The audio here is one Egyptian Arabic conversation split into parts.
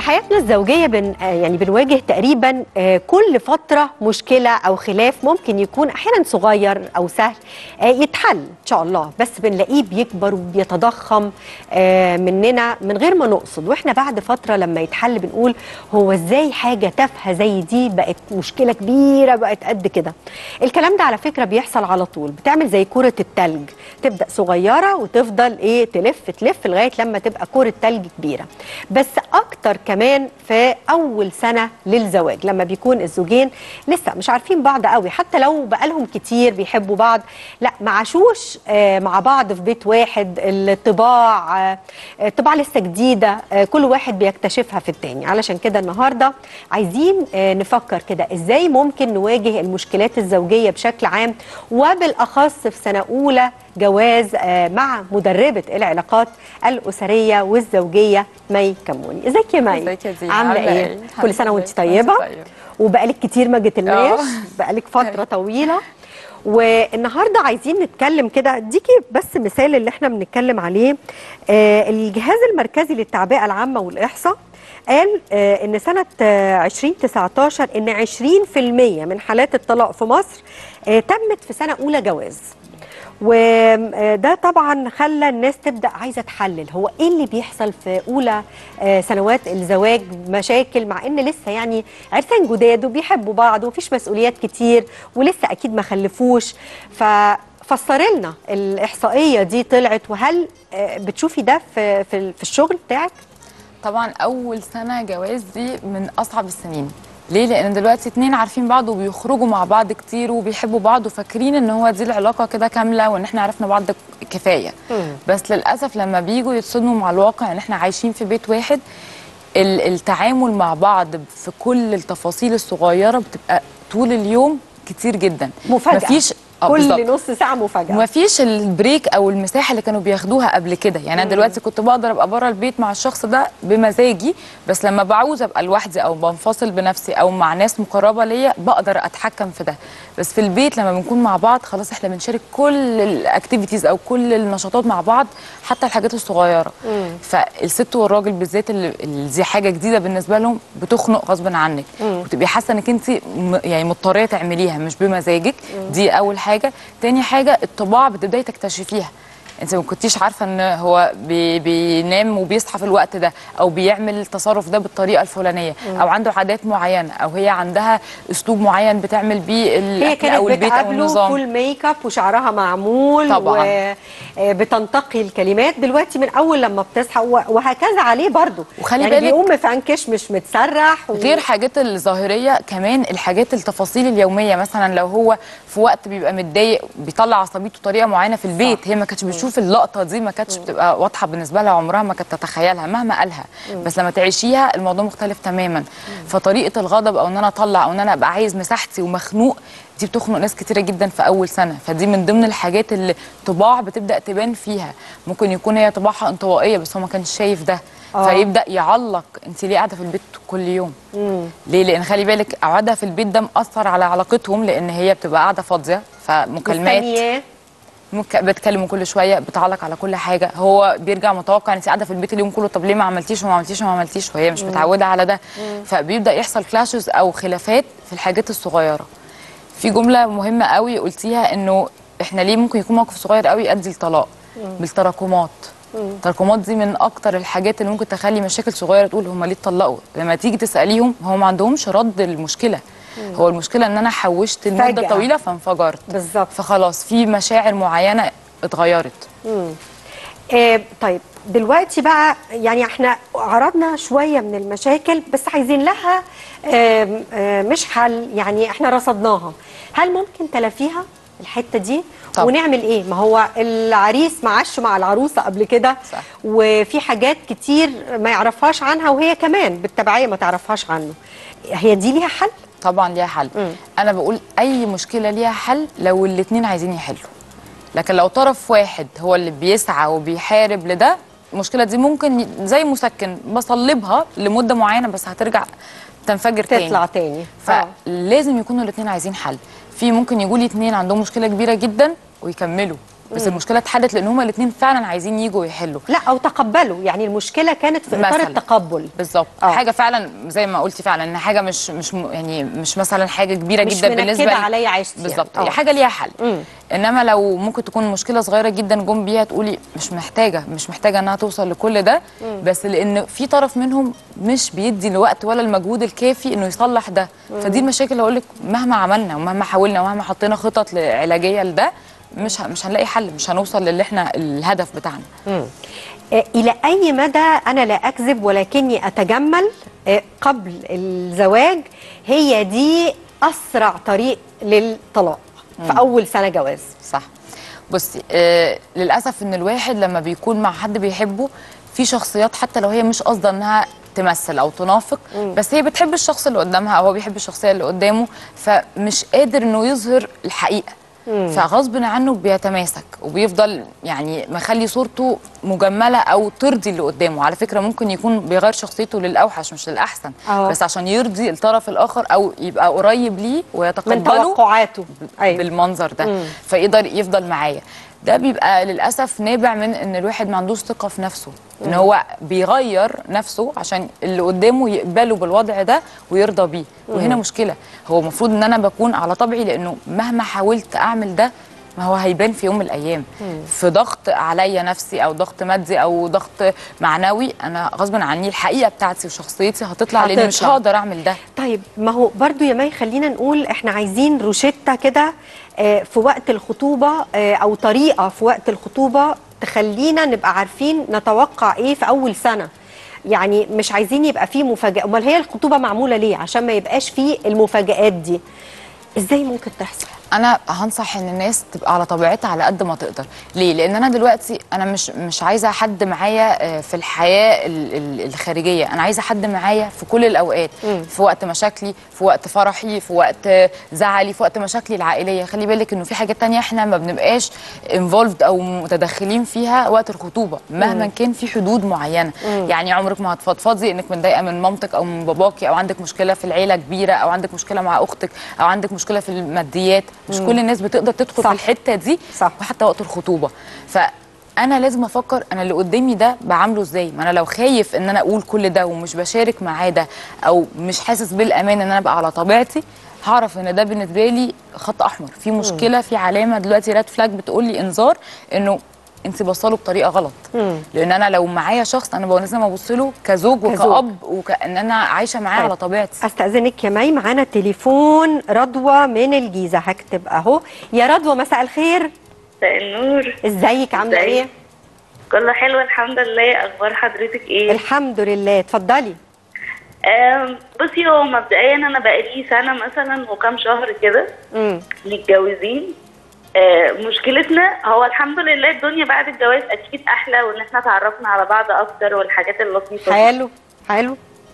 حياتنا الزوجيه بن آه يعني بنواجه تقريبا آه كل فتره مشكله او خلاف ممكن يكون احيانا صغير او سهل آه يتحل ان شاء الله بس بنلاقيه بيكبر وبيتضخم آه مننا من غير ما نقصد واحنا بعد فتره لما يتحل بنقول هو ازاي حاجه تافهه زي دي بقت مشكله كبيره بقت قد كده الكلام ده على فكره بيحصل على طول بتعمل زي كره التلج تبدا صغيره وتفضل ايه تلف تلف لغايه لما تبقى كره تلج كبيره بس اكتر كمان في اول سنه للزواج لما بيكون الزوجين لسه مش عارفين بعض قوي حتى لو بقالهم كتير بيحبوا بعض لا ما عاشوش آه مع بعض في بيت واحد الطباع آه الطباع لسه جديده آه كل واحد بيكتشفها في التاني علشان كده النهارده عايزين آه نفكر كده ازاي ممكن نواجه المشكلات الزوجيه بشكل عام وبالاخص في سنه اولى جواز آه مع مدربه العلاقات الاسريه والزوجيه مي كموني ازيك يا مي ازيك يا زينة؟ عامله عاملة ايه ايه؟ كل الحمد سنه وانت لله. طيبه وانت طيبة. وبقالك كتير ما جيتلناش اه. بقالك فتره طويله والنهارده عايزين نتكلم كده اديكي بس مثال اللي احنا بنتكلم عليه آه الجهاز المركزي للتعبئه العامه والاحصاء قال آه ان سنه آه 2019 ان 20% من حالات الطلاق في مصر آه تمت في سنه اولى جواز وده طبعا خلى الناس تبدا عايزه تحلل هو ايه اللي بيحصل في اولى آه، سنوات الزواج مشاكل مع ان لسه يعني عرسان جداد وبيحبوا بعض ومفيش مسؤوليات كتير ولسه اكيد ما خلفوش ففسر لنا الاحصائيه دي طلعت وهل آه، بتشوفي ده في في في الشغل بتاعك طبعا اول سنه جواز دي من اصعب السنين ليه لان دلوقتي اتنين عارفين بعض وبيخرجوا مع بعض كتير وبيحبوا بعض وفاكرين ان هو دي العلاقه كده كامله وان احنا عرفنا بعض كفايه بس للاسف لما بيجوا يتصدموا مع الواقع ان احنا عايشين في بيت واحد ال- التعامل مع بعض في كل التفاصيل الصغيره بتبقى طول اليوم كتير جدا مفاجاه مفيش آه، كل بالظبط. نص ساعه مفاجاه ما فيش البريك او المساحه اللي كانوا بياخدوها قبل كده يعني انا دلوقتي كنت بقدر ابقى بره البيت مع الشخص ده بمزاجي بس لما بعوز ابقى لوحدي او بنفصل بنفسي او مع ناس مقربه ليا بقدر اتحكم في ده بس في البيت لما بنكون مع بعض خلاص احنا بنشارك كل الاكتيفيتيز او كل النشاطات مع بعض حتى الحاجات الصغيره فالست والراجل بالذات اللي اللي دي حاجه جديده بالنسبه لهم بتخنق غصب عنك وتبقي حاسه انك انت م- يعني مضطريه تعمليها مش بمزاجك دي اول حاجه تاني حاجه الطباع بتبداي تكتشفيها انت ما كنتيش عارفه ان هو بي بينام وبيصحى في الوقت ده او بيعمل التصرف ده بالطريقه الفلانيه او عنده عادات معينه او هي عندها اسلوب معين بتعمل بيه هي الاكل كانت او البيت او بتقابله النظام فول ميك اب وشعرها معمول طبعاً. وبتنتقي الكلمات دلوقتي من اول لما بتصحى و- وهكذا عليه برضو وخلي يعني بالك- بيقوم مفنكش مش متسرح و... غير حاجات الظاهريه كمان الحاجات التفاصيل اليوميه مثلا لو هو في وقت بيبقى متضايق بيطلع عصبيته بطريقه معينه في البيت هي ما كانتش بتشوف اللقطه دي ما كانتش بتبقى واضحه بالنسبه لها عمرها ما كانت تتخيلها مهما قالها بس لما تعيشيها الموضوع مختلف تماما فطريقه الغضب او ان انا اطلع او ان انا ابقى عايز مساحتي ومخنوق دي بتخنق ناس كتيره جدا في اول سنه فدي من ضمن الحاجات اللي طباع بتبدا تبان فيها ممكن يكون هي طباعها انطوائيه بس هو ما كانش شايف ده آه. فيبدا يعلق انت ليه قاعده في البيت كل يوم ليه لان خلي بالك قعدها في البيت ده مأثر على علاقتهم لان هي بتبقى قاعده فاضيه فمكالمات مستنياه مك... بتكلمه كل شويه بتعلق على كل حاجه هو بيرجع متوقع انت قاعده في البيت اليوم كله طب ليه ما عملتيش وما عملتيش وما عملتيش وهي مش متعوده على ده فبيبدا يحصل كلاشز او خلافات في الحاجات الصغيره في جمله مهمه قوي قلتيها انه احنا ليه ممكن يكون موقف صغير قوي يؤدي لطلاق بالتراكمات التراكمات دي من اكتر الحاجات اللي ممكن تخلي مشاكل صغيره تقول هم ليه اتطلقوا لما تيجي تساليهم هو ما عندهمش رد المشكله هو المشكله ان انا حوشت المده فجأة. طويله فانفجرت بالظبط فخلاص في مشاعر معينه اتغيرت آه طيب دلوقتي بقى يعني احنا عرضنا شويه من المشاكل بس عايزين لها آه آه مش حل يعني احنا رصدناها هل ممكن تلافيها الحته دي طبعا. ونعمل ايه ما هو العريس معاش مع العروسه قبل كده صح. وفي حاجات كتير ما يعرفهاش عنها وهي كمان بالتبعيه ما تعرفهاش عنه هي دي ليها حل طبعا ليها حل مم. انا بقول اي مشكله ليها حل لو الاتنين عايزين يحلوا لكن لو طرف واحد هو اللي بيسعى وبيحارب لده المشكله دي ممكن ي- زي مسكن بصلبها لمده معينه بس هترجع تنفجر تاني تطلع تاني آه. فلازم يكونوا الاثنين عايزين حل في ممكن يقول اتنين عندهم مشكله كبيره جدا ويكملوا بس المشكله اتحلت لان هما الاثنين فعلا عايزين يجوا يحلوا لا او تقبلوا يعني المشكله كانت في اطار مثلاً. التقبل بالظبط آه. حاجه فعلا زي ما قلتي فعلا ان حاجه مش مش م- يعني مش مثلا حاجه كبيره مش جدا منكدة بالنسبه ل- عليا عيشتي يعني. بالظبط آه. هي حاجه ليها حل مم. انما لو ممكن تكون مشكله صغيره جدا جم بيها تقولي مش محتاجه مش محتاجه انها توصل لكل ده بس لان في طرف منهم مش بيدي الوقت ولا المجهود الكافي انه يصلح ده فدي المشاكل اللي اقول لك مهما عملنا ومهما حاولنا ومهما حطينا خطط علاجيه لده مش ه- مش هنلاقي حل مش هنوصل للي احنا الهدف بتاعنا آه، إلى أي مدى أنا لا أكذب ولكني أتجمل آه، قبل الزواج هي دي أسرع طريق للطلاق في أول سنة جواز صح بصي آه للاسف ان الواحد لما بيكون مع حد بيحبه في شخصيات حتى لو هي مش قاصده انها تمثل او تنافق بس هي بتحب الشخص اللي قدامها او هو بيحب الشخصيه اللي قدامه فمش قادر انه يظهر الحقيقه فغصب عنه بيتماسك وبيفضل يعني مخلي صورته مجمله او ترضي اللي قدامه على فكره ممكن يكون بيغير شخصيته للاوحش مش للاحسن آه. بس عشان يرضي الطرف الاخر او يبقى قريب ليه من ويتقبله توقعاته أيوة. بالمنظر ده فيقدر يفضل معايا ده بيبقى للاسف نابع من ان الواحد ما عندوش ثقه في نفسه ان هو بيغير نفسه عشان اللي قدامه يقبله بالوضع ده ويرضى بيه وهنا مشكله هو المفروض ان انا بكون على طبعي لانه مهما حاولت اعمل ده ما هو هيبان في يوم من الايام في ضغط عليا نفسي او ضغط مادي او ضغط معنوي انا غصب عني الحقيقه بتاعتي وشخصيتي هتطلع لان مش هتطلع. هقدر اعمل ده طيب ما هو برضو يا مي خلينا نقول احنا عايزين روشتة كده آه، في وقت الخطوبة آه، أو طريقة في وقت الخطوبة تخلينا نبقى عارفين نتوقع إيه في أول سنة يعني مش عايزين يبقى فيه مفاجأة أمال هي الخطوبة معمولة ليه عشان ما يبقاش فيه المفاجآت دي إزاي ممكن تحصل انا هنصح ان الناس تبقى على طبيعتها على قد ما تقدر ليه لان انا دلوقتي انا مش مش عايزه حد معايا آه، في الحياه ال- ال- الخارجيه انا عايزه حد معايا في كل الاوقات في وقت مشاكلي في وقت فرحي في وقت آه، زعلي في وقت مشاكلي العائليه خلي بالك انه في حاجات تانية احنا ما بنبقاش انفولفد او متدخلين فيها وقت الخطوبه مهما كان في حدود معينه يعني عمرك ما هتفضفضي انك متضايقه من مامتك او من باباكي او عندك مشكله في العيله كبيره او عندك مشكله مع اختك او عندك مشكله في الماديات مش كل الناس بتقدر تدخل صح. في الحته دي صح. وحتى وقت الخطوبه فانا لازم افكر انا اللي قدامي ده بعامله ازاي ما انا لو خايف ان انا اقول كل ده ومش بشارك معاه ده او مش حاسس بالامان ان انا ابقى على طبيعتي هعرف ان ده بالنسبه لي خط احمر في مشكله في علامه دلوقتي ريد فلاج بتقول لي انذار انه انت بصله بطريقه غلط لان انا لو معايا شخص انا بقى لازم ابص له كزوج كزوج. وكاب وكان انا عايشه معاه طيب. على طبيعتي استاذنك يا مي معانا تليفون رضوى من الجيزه هكتب اهو يا رضوى مساء الخير مساء النور ازيك عامله ازيك؟ ايه كله حلو الحمد لله اخبار حضرتك ايه الحمد لله اتفضلي آم، بصي هو مبدئيا انا بقالي سنه مثلا وكام شهر كده امم متجوزين آه، مشكلتنا هو الحمد لله الدنيا بعد الجواز اكيد احلى وان احنا اتعرفنا على بعض اكتر والحاجات اللطيفه دي. حلو حلو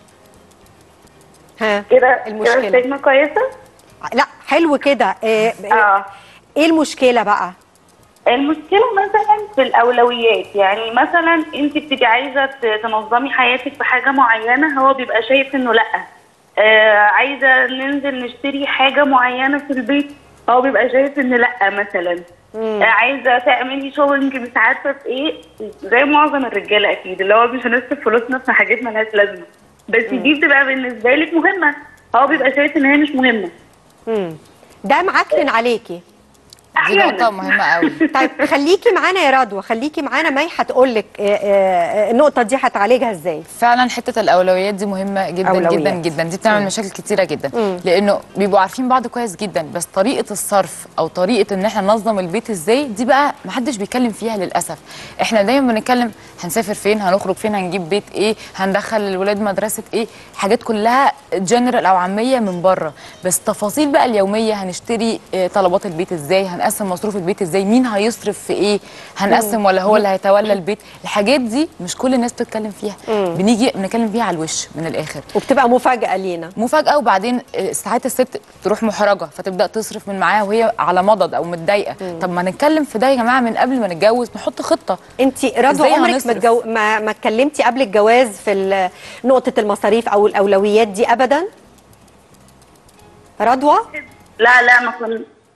ها كده المشكلة. كده السجن كويسه لا حلو كده إيه, اه ايه المشكله بقى المشكلة مثلا في الأولويات يعني مثلا أنت بتبقي عايزة ت- تنظمي حياتك في حاجة معينة هو بيبقى شايف إنه لأ آه عايزة ننزل نشتري حاجة معينة في البيت هو بيبقى شايف إن لأ مثلا آه عايزة تعملي شوبنج مش عارفة في إيه زي معظم الرجالة أكيد اللي هو مش هنصرف فلوسنا في حاجات ملهاش لازمة بس دي بتبقى بالنسبة لك مهمة هو بيبقى شايف إن هي مش مهمة امم ده معكنن عليكي دي أحياناً. نقطه مهمه قوي طيب خليكي معانا يا رضوى خليكي معانا مي هتقول لك النقطه دي هتعالجها ازاي فعلا حته الاولويات دي مهمه جدا أولويات. جدا جدا دي بتعمل مشاكل كتيره جدا لانه بيبقوا عارفين بعض كويس جدا بس طريقه الصرف او طريقه ان احنا ننظم البيت ازاي دي بقى محدش بيتكلم فيها للاسف احنا دايما بنتكلم هنسافر فين هنخرج فين هنجيب بيت ايه هندخل الولاد مدرسه ايه حاجات كلها جنرال او عاميه من بره بس تفاصيل بقى اليوميه هنشتري إيه طلبات البيت ازاي هنقسم مصروف البيت ازاي مين هيصرف في ايه هنقسم ولا هو اللي هيتولى البيت الحاجات دي مش كل الناس بتتكلم فيها بنيجي بنتكلم فيها على الوش من الاخر وبتبقى مفاجاه لينا مفاجاه وبعدين آه، ساعات الست تروح محرجه فتبدا تصرف من معاها وهي على مضض او متضايقه طب ما نتكلم في ده يا جماعه من قبل ما نتجوز نحط خطه انت رضوى إزاي عمرك ما, هنصرف؟ تجو... ما ما اتكلمتي قبل الجواز في ال- نقطه المصاريف او الاولويات دي ابدا رضوى لا لا ما كنا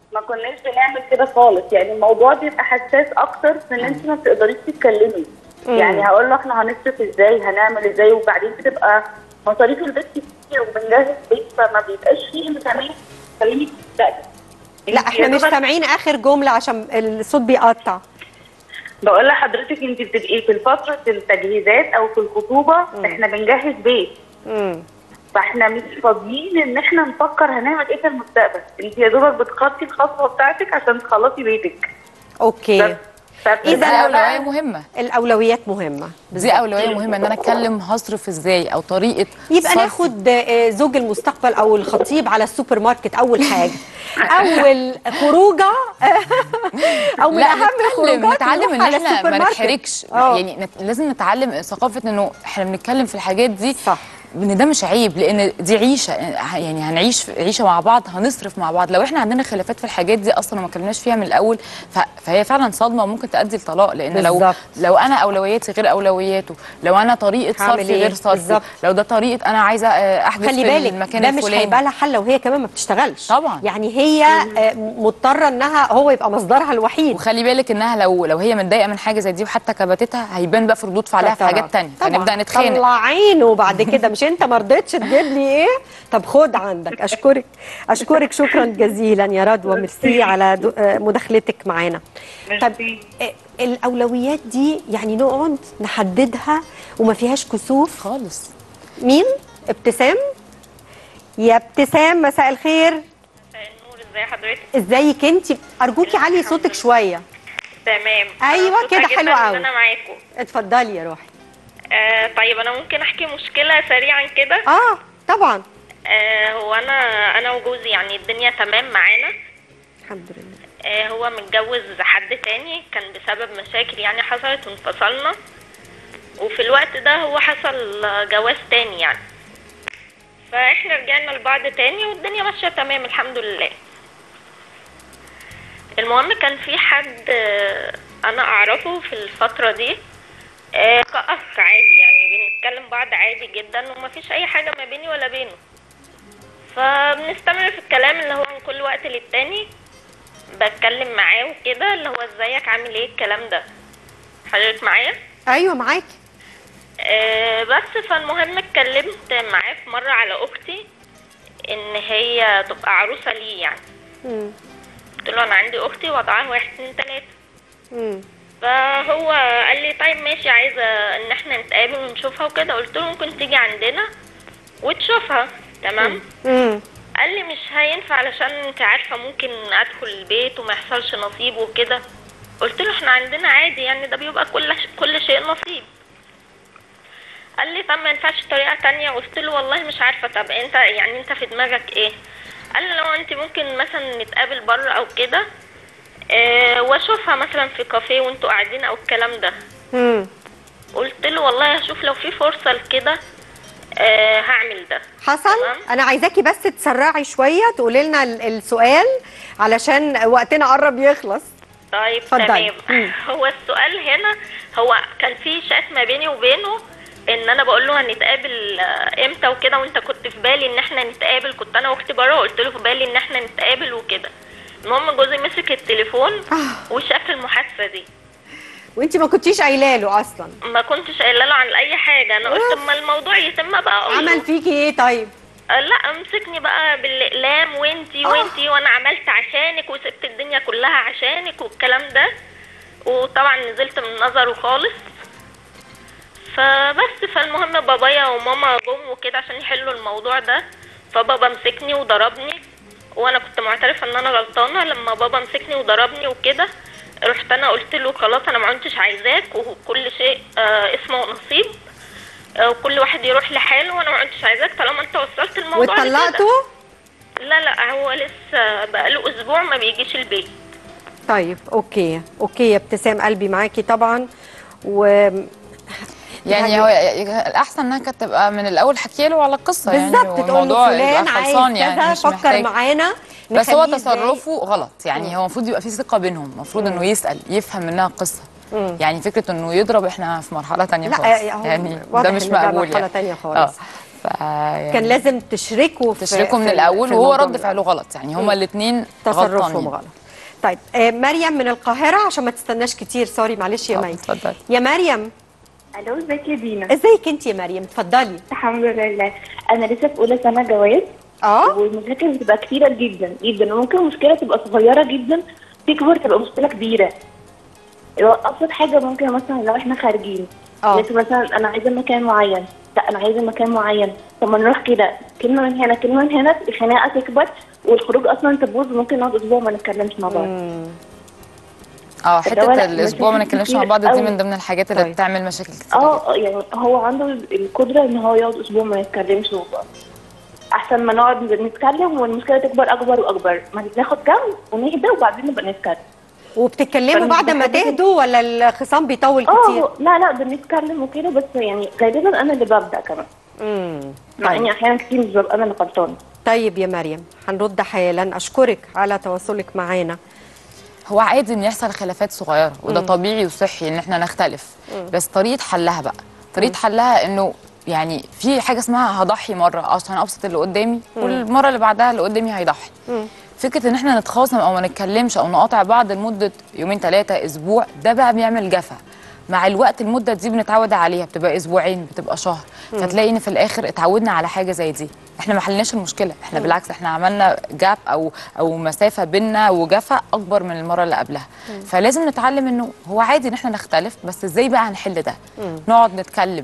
ما كناش بنعمل كده خالص يعني الموضوع بيبقى حساس اكتر في ان انت ما بتقدريش تتكلمي يعني هقول له احنا هنصرف ازاي هنعمل ازاي وبعدين بتبقى مصاريف البيت كتير وبنجهز بيت فما بيبقاش فيه امكانيه تكلمي في المستقبل لا احنا يا مش دوبك سامعين اخر جمله عشان الصوت بيقطع بقول لحضرتك انت بتبقي في فتره التجهيزات او في الخطوبه احنا بنجهز بيت امم فاحنا مش فاضيين ان احنا نفكر هنعمل ايه في المستقبل انت يا دوبك بتخطي الخطوه بتاعتك عشان تخلصي بيتك اوكي بس فبتبقى دي إذا اولويه بقى- مهمه الاولويات مهمه دي اولويه مهمه ان انا اتكلم هصرف ازاي او طريقه يبقى صرفي. ناخد آه، زوج المستقبل او الخطيب على السوبر ماركت اول حاجه اول خروجه او من لا اهم نتكلم الخروجات نتعلم نروح ان على احنا السوبر ما ماركت. نتحركش آه. يعني نت... لازم نتعلم ثقافه انه احنا بنتكلم في الحاجات دي صح. ان ده مش عيب لان دي عيشه يعني هنعيش في عيشه مع بعض هنصرف مع بعض لو احنا عندنا خلافات في الحاجات دي اصلا وما اتكلمناش فيها من الاول ف... فهي فعلا صدمه وممكن تؤدي لطلاق لان لو بالظبط. لو انا اولوياتي غير اولوياته لو انا طريقه هعمل صرفي إيه؟ غير صرفي بالظبط. لو ده طريقه انا عايزه آه، احجز خلي في بالك المكان ده مش الفلاني هيبقى لها حل وهي كمان ما بتشتغلش طبعا. يعني هي آه، مضطره انها هو يبقى مصدرها الوحيد وخلي بالك انها لو لو هي متضايقه من حاجه زي دي وحتى كبتتها هيبان بقى في ردود فعلها في حاجات تانية طبعاً. فنبدا نتخانق طلع عينه بعد كده مش انت ما رضيتش تجيب لي ايه طب خد عندك اشكرك اشكرك شكرا جزيلا يا رضوى ميرسي على دو- آه، مداخلتك معانا طب ميرسي. آه، الاولويات دي يعني نقعد نحددها وما فيهاش كسوف خالص مين ابتسام يا ابتسام مساء الخير مساء النور ازي حضرتك ازيك انت ارجوكي علي صوتك شويه تمام أيوة أنا مبسوطة كده جداً حلو ان قوي. انا معاكم اتفضلي يا روحي آه طيب انا ممكن احكي مشكله سريعا كده اه طبعا آه هو انا انا وجوزي يعني الدنيا تمام معانا الحمد لله آه هو متجوز حد تاني كان بسبب مشاكل يعني حصلت وانفصلنا وفي الوقت ده هو حصل جواز تاني يعني فاحنا رجعنا لبعض تاني والدنيا ماشيه تمام الحمد لله المهم كان في حد آه، انا اعرفه في الفتره دي آه، كأخ عادي يعني بنتكلم بعض عادي جدا ومفيش اي حاجه ما بيني ولا بينه فبنستمر في الكلام اللي هو من كل وقت للتاني بتكلم معاه وكده اللي هو ازيك عامل ايه الكلام ده حضرتك معايا ايوه معاكي آه، بس فالمهم اتكلمت معاه في مرة على أختي إن هي تبقى عروسة ليه يعني مم. قلت له أنا عندي أختي وضعها واحد اتنين تلاتة مم. فهو قال لي طيب ماشي عايزة إن احنا نتقابل ونشوفها وكده قلت له ممكن تيجي عندنا وتشوفها تمام مم. قال لي مش هينفع علشان انت عارفة ممكن أدخل البيت وما يحصلش نصيب وكده قلت له احنا عندنا عادي يعني ده بيبقى كل كل شيء نصيب قال لي طب ما ينفعش طريقة تانية قلت له والله مش عارفة طب انت يعني انت في دماغك ايه قال لي لو انت ممكن مثلا نتقابل بره او كده اه واشوفها مثلا في كافيه وانتوا قاعدين او الكلام ده مم. قلت له والله هشوف لو في فرصة لكده اه هعمل ده حصل تمام. انا عايزاكي بس تسرعي شويه تقولي لنا ال- السؤال علشان وقتنا قرب يخلص طيب اتفضلي. تمام مم. هو السؤال هنا هو كان في شات ما بيني وبينه ان انا بقول له هنتقابل آه، امتى وكده وانت كنت في بالي ان احنا نتقابل كنت انا واختي بره قلت له في بالي ان احنا نتقابل وكده المهم جوزي مسك التليفون آه. وشاف المحادثه دي وانت ما كنتيش قايله له اصلا ما كنتش قايله له عن اي حاجه انا قلت اما الموضوع يتم بقى اقول له. عمل فيكي ايه طيب آه، لا مسكني بقى بالاقلام وانتي آه. وانتي وانا عملت عشانك وسبت الدنيا كلها عشانك والكلام ده وطبعا نزلت من نظره خالص فبس فالمهم بابايا وماما جم وكده عشان يحلوا الموضوع ده فبابا مسكني وضربني وانا كنت معترفه ان انا غلطانه لما بابا مسكني وضربني وكده رحت انا قلت له خلاص انا ما كنتش عايزاك وكل شيء آه اسمه نصيب آه، وكل واحد يروح لحاله وانا ما كنتش عايزاك طالما انت وصلت الموضوع لكده. واتطلقتوا لا لا هو لسه بقاله اسبوع ما بيجيش البيت طيب اوكي اوكي يا ابتسام قلبي معاكي طبعا و يعني يعني- هو الاحسن انها كانت تبقى من الاول حكي له على القصه يعني بالظبط تقول له والموضوع يبقى فلان عايز خلصان يعني كذا مش فكر محتاج معانا بس هو نخليه إزاي. تصرفه غلط يعني هو المفروض يبقى في ثقه بينهم المفروض انه يسال يفهم منها قصه يعني فكره انه يضرب احنا في مرحله تانية لا خالص هو يعني واضح ده مش إن ده مقبول مرحلة يعني تانية خالص. ف يعني كان لازم تشركوا في تشركوا من في- الاول في وهو الموضوع رد من فعله غلط يعني هما الاثنين تصرفهم غلط طيب آه مريم من القاهره عشان ما تستناش كتير سوري معلش يا طب مي اتفضلي. يا مريم الو ازيك يا دينا ازيك انت يا مريم اتفضلي الحمد لله انا لسه في اولى سنه جواز اه والمشاكل بتبقى كتيره جدا جدا وممكن مشكله تبقى صغيره جدا تكبر تبقى مشكله كبيره لو ابسط حاجه ممكن مثلا لو احنا خارجين اه لسه مثلا انا عايزه مكان معين لا انا عايزه مكان معين طب ما نروح كده كلمه من هنا كلمه من هنا الخناقه تكبر والخروج اصلا تبوظ ممكن نقعد اسبوع ما نتكلمش مع بعض اه فده حته لا، الاسبوع ما مشاكل نتكلمش مع كتير بعض دي قوي. من ضمن الحاجات اللي طيب. بتعمل مشاكل كتير جدا. اه يعني هو عنده القدره ان هو يقعد اسبوع ما يتكلمش وبقى. احسن ما نقعد نتكلم والمشكله تكبر اكبر واكبر ما ناخد جنب ونهدى وبعدين نبقى نتكلم وبتتكلموا فأنا بعد ما بحب- تهدوا ولا الخصام بيطول اه كتير هو- لا لا بنتكلم وكده بس يعني غالبا انا اللي ببدا كمان امم مع اني احيانا كتير مش ببقى انا اللي غلطانه طيب يا مريم هنرد حالا اشكرك على تواصلك معانا هو عادي ان يحصل خلافات صغيره وده طبيعي وصحي ان احنا نختلف بس طريقه حلها بقى طريقه حلها انه يعني في حاجه اسمها هضحي مره عشان ابسط اللي قدامي والمره اللي بعدها اللي قدامي هيضحي فكره ان احنا نتخاصم او ما نتكلمش او نقاطع بعض لمده يومين ثلاثه اسبوع ده بقى بيعمل جفا مع الوقت المده دي بنتعود عليها بتبقى اسبوعين بتبقى شهر فتلاقي ان في الاخر اتعودنا على حاجه زي دي احنا ما حلناش المشكله احنا بالعكس احنا عملنا جاب او او مسافه بينا وجفا اكبر من المره اللي قبلها فلازم نتعلم انه هو عادي ان احنا نختلف بس ازاي بقى هنحل ده نقعد نتكلم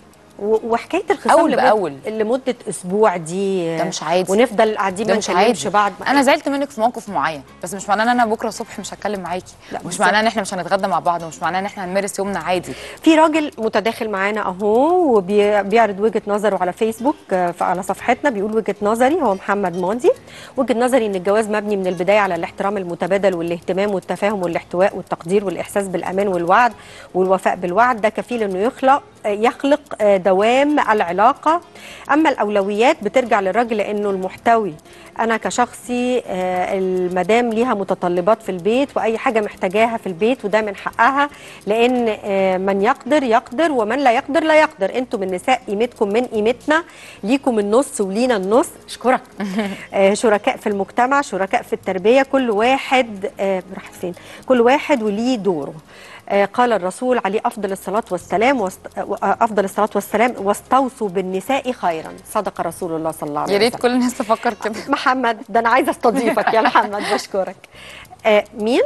و- وحكايه الخصام أول لمد- بأول. لمده اسبوع دي ده مش عادي. ونفضل قاعدين ده ما مش نكلمش عادي بعض انا زعلت منك في موقف معين بس مش معناه ان انا بكره الصبح مش هتكلم معاكي لا، مش بالظبط. معناه ان احنا مش هنتغدى مع بعض ومش معناه ان احنا هنمارس يومنا عادي في راجل متداخل معانا اهو وبيعرض وجهه نظره على فيسبوك آه، على صفحتنا بيقول وجهه نظري هو محمد ماضي وجهه نظري ان الجواز مبني من البدايه على الاحترام المتبادل والاهتمام والتفاهم والاحتواء والتقدير والاحساس بالامان والوعد والوفاء بالوعد ده كفيل انه يخلق آه، يخلق آه، دوام العلاقه اما الاولويات بترجع للراجل لانه المحتوي انا كشخصي آه، المدام ليها متطلبات في البيت واي حاجه محتاجاها في البيت وده من حقها لان آه، من يقدر يقدر ومن لا يقدر لا يقدر انتم النساء قيمتكم من قيمتنا ليكم النص ولينا النص اشكرك آه، شركاء في المجتمع شركاء في التربيه كل واحد آه، راح فين كل واحد وليه دوره آه، قال الرسول عليه افضل الصلاه والسلام واست... آه، افضل الصلاه والسلام واستوصوا بالنساء خيرا صدق رسول الله صلى الله عليه يا وسلم ريت كل الناس تفكر كده محمد ده انا عايزه استضيفك يا محمد بشكرك آه مين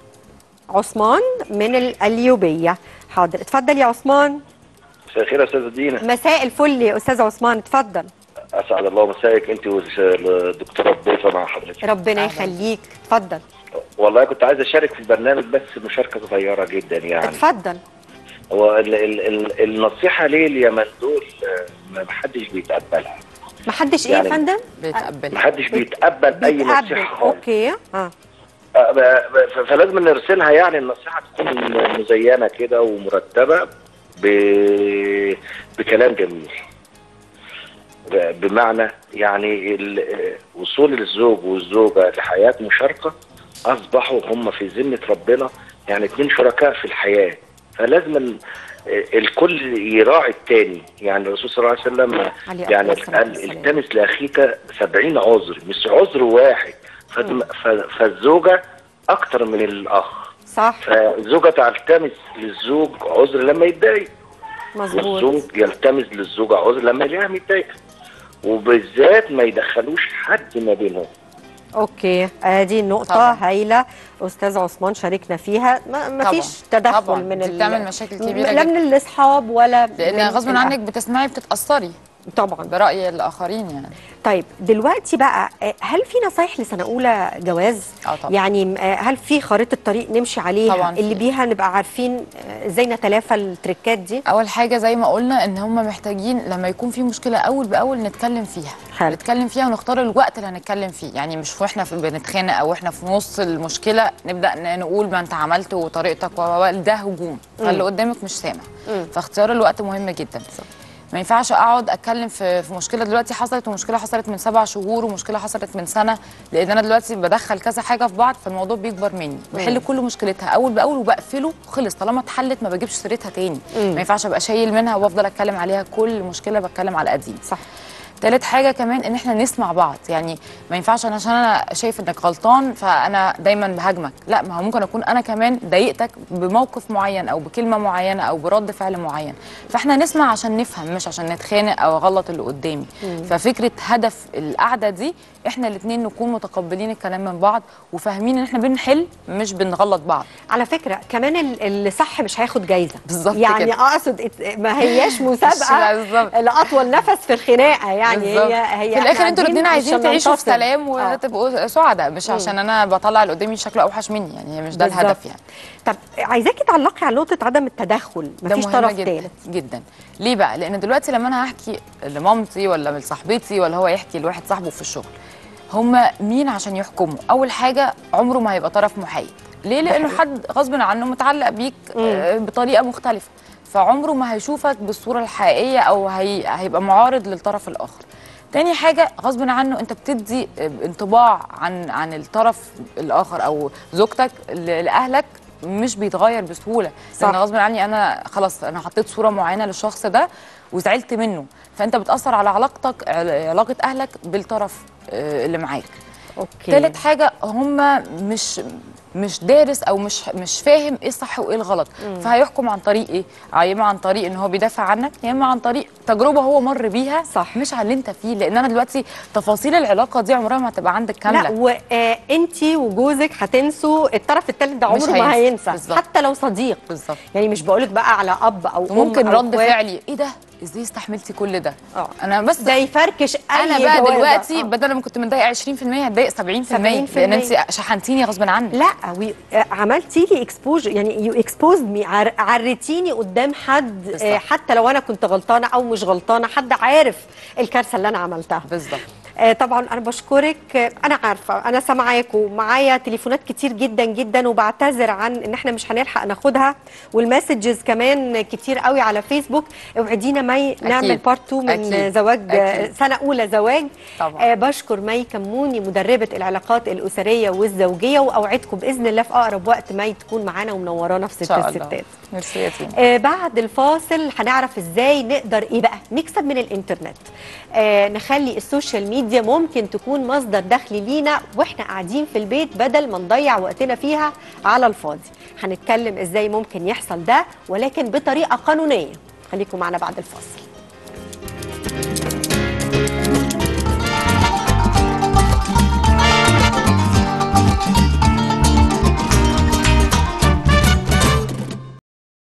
عثمان من القليوبيه حاضر اتفضل يا عثمان مساء الخير يا استاذه دينا مساء الفل يا استاذ عثمان اتفضل اسعد الله مساءك انت والدكتوره الضيفه مع حضرتك ربنا يخليك اتفضل والله كنت عايز اشارك في البرنامج بس مشاركه صغيره جدا يعني اتفضل هو ال ال ال النصيحه ليه اليمن دول آه، ما حدش بيتقبلها ما حدش ايه يا يعني فندم ما بيتقبل حدش بيتقبل اي بيتقبل نصيحه خالص اوكي اه آه، ب- ب- فلازم نرسلها يعني النصيحه تكون مزينه كده ومرتبه ب... بكلام جميل ب- بمعنى يعني ال- وصول الزوج والزوجه لحياه مشاركه اصبحوا هم في ذمه ربنا يعني اتنين شركاء في الحياه فلازم ال- الكل يراعي التاني يعني الرسول صلى الله عليه وسلم عليه يعني أفضل الصلاة قال والسلام. التمس لاخيك سبعين عذر مش عذر واحد فدم- ف- فالزوجه اكتر من الاخ صح فالزوجه تلتمس للزوج عذر لما يتضايق مظبوط والزوج يلتمس للزوجه عذر لما يلاقيها متضايقه وبالذات ما يدخلوش حد ما بينهم اوكي ادي النقطه طبعاً. هايله استاذ عثمان شاركنا فيها ما, ما طبعاً. فيش تدخل طبعاً. من دي ال- بتعمل مشاكل كبيرة لا جداً. من الاصحاب ولا لان من غصب الأهل. عنك بتسمعي بتتاثري طبعا براي الاخرين يعني طيب دلوقتي بقى آه، هل في نصايح لسنه اولى جواز اه طبعا يعني آه، هل في خريطه طريق نمشي عليها طبعاً اللي في. بيها نبقى عارفين آه، ازاي نتلافى التريكات دي اول حاجه زي ما قلنا ان هم محتاجين لما يكون في مشكله اول باول نتكلم فيها حلو. نتكلم فيها ونختار الوقت اللي هنتكلم فيه يعني مش واحنا في بنتخانق او احنا في نص المشكله نبدا ن- نقول ما انت عملت وطريقتك و و- و- ده هجوم فاللي قدامك مش سامع فاختيار الوقت مهم جدا ما ينفعش اقعد اتكلم في في مشكله دلوقتي حصلت ومشكله حصلت من سبع شهور ومشكله حصلت من سنه لان انا دلوقتي بدخل كذا حاجه في بعض فالموضوع بيكبر مني بحل كل مشكلتها اول باول وبقفله خلص طالما اتحلت ما بجيبش سيرتها تاني ما ينفعش ابقى شايل منها وافضل اتكلم عليها كل مشكله بتكلم على قديم صح تالت حاجه كمان ان احنا نسمع بعض يعني ما ينفعش انا عشان انا شايف انك غلطان فانا دايما بهاجمك لا ما هو ممكن اكون انا كمان ضايقتك بموقف معين او بكلمه معينه او برد فعل معين فاحنا نسمع عشان نفهم مش عشان نتخانق او اغلط اللي قدامي ففكره هدف القعده دي احنا الاثنين نكون متقبلين الكلام من بعض وفاهمين ان احنا بنحل مش بنغلط بعض على فكره كمان ال- اللي صح مش هياخد جايزه بالظبط يعني كده. اقصد ات- ما هياش مسابقه بالظبط. لاطول نفس في الخناقه يعني بالظبط. هي هي في الاخر إحنا انتوا قاعدين الاثنين عايزين عشان تعيشوا في ننتصر. سلام آه. وتبقوا سعداء مش عشان انا بطلع اللي قدامي شكله اوحش مني يعني مش ده بالظبط. الهدف يعني طب عايزاكي تعلقي على نقطه عدم التدخل ده مفيش مهم طرف جدا ثالث جدا ليه بقى لان دلوقتي لما انا هحكي لمامتي ولا لصاحبتي ولا هو يحكي لواحد صاحبه في الشغل هما مين عشان يحكموا اول حاجه عمره ما هيبقى طرف محايد ليه لانه حد غصب عنه متعلق بيك آه، بطريقه مختلفه فعمره ما هيشوفك بالصوره الحقيقيه او هي... هيبقى معارض للطرف الاخر تاني حاجة غصب عنه انت بتدي انطباع عن عن الطرف الاخر او زوجتك ل- لاهلك مش بيتغير بسهولة صح. لان غصب عني انا خلاص انا حطيت صورة معينة للشخص ده وزعلت منه فانت بتأثر على علاقتك عل- علاقة اهلك بالطرف آه، اللي معاك اوكي تالت حاجة هم مش مش دارس او مش مش فاهم ايه الصح وايه الغلط فهيحكم عن طريق ايه يا اما عن طريق ان هو بيدافع عنك يا اما عن طريق تجربه هو مر بيها صح. مش على اللي انت فيه لان انا دلوقتي تفاصيل العلاقه دي عمرها ما هتبقى عندك كامله لا وانت وجوزك هتنسوا الطرف الثالث ده مش عمره ما هينسى. هينسى بالظبط. حتى لو صديق بالظبط يعني مش بقولك بقى على اب او ام وممكن أو رد إخوات. فعلي ايه ده ازاي استحملتي كل ده اه انا بس ده يفركش اي انا بقى جوازة. دلوقتي آه. بدل ما كنت متضايقه 20% هتضايق 70%, 70% لان انت شحنتيني غصب عنك لا وي- آه، عملتي لي اكسبوج يعني يو اكسبوز مي عرتيني قدام حد بالظبط. آه، حتى لو انا كنت غلطانه او مش غلطانه حد عارف الكارثه اللي انا عملتها بالظبط آه، طبعا انا بشكرك آه، انا عارفه انا سامعاكم معايا تليفونات كتير جدا جدا وبعتذر عن ان احنا مش هنلحق ناخدها والمسجز كمان كتير قوي على فيسبوك اوعدينا مي نعمل بارت 2 من أكيد. زواج آه، أكيد. سنه اولى زواج طبعا. آه، بشكر مي كموني مدربه العلاقات الاسريه والزوجيه واوعدكم باذن الله في اقرب وقت مي تكون معانا ومنورانا في ان ست شاء الله الستات ميرسي يا تينا آه بعد الفاصل هنعرف ازاي نقدر ايه بقى نكسب من الانترنت آه نخلي السوشيال ميديا ممكن تكون مصدر دخل لينا واحنا قاعدين في البيت بدل ما نضيع وقتنا فيها على الفاضي هنتكلم ازاي ممكن يحصل ده ولكن بطريقه قانونيه خليكم معنا بعد الفاصل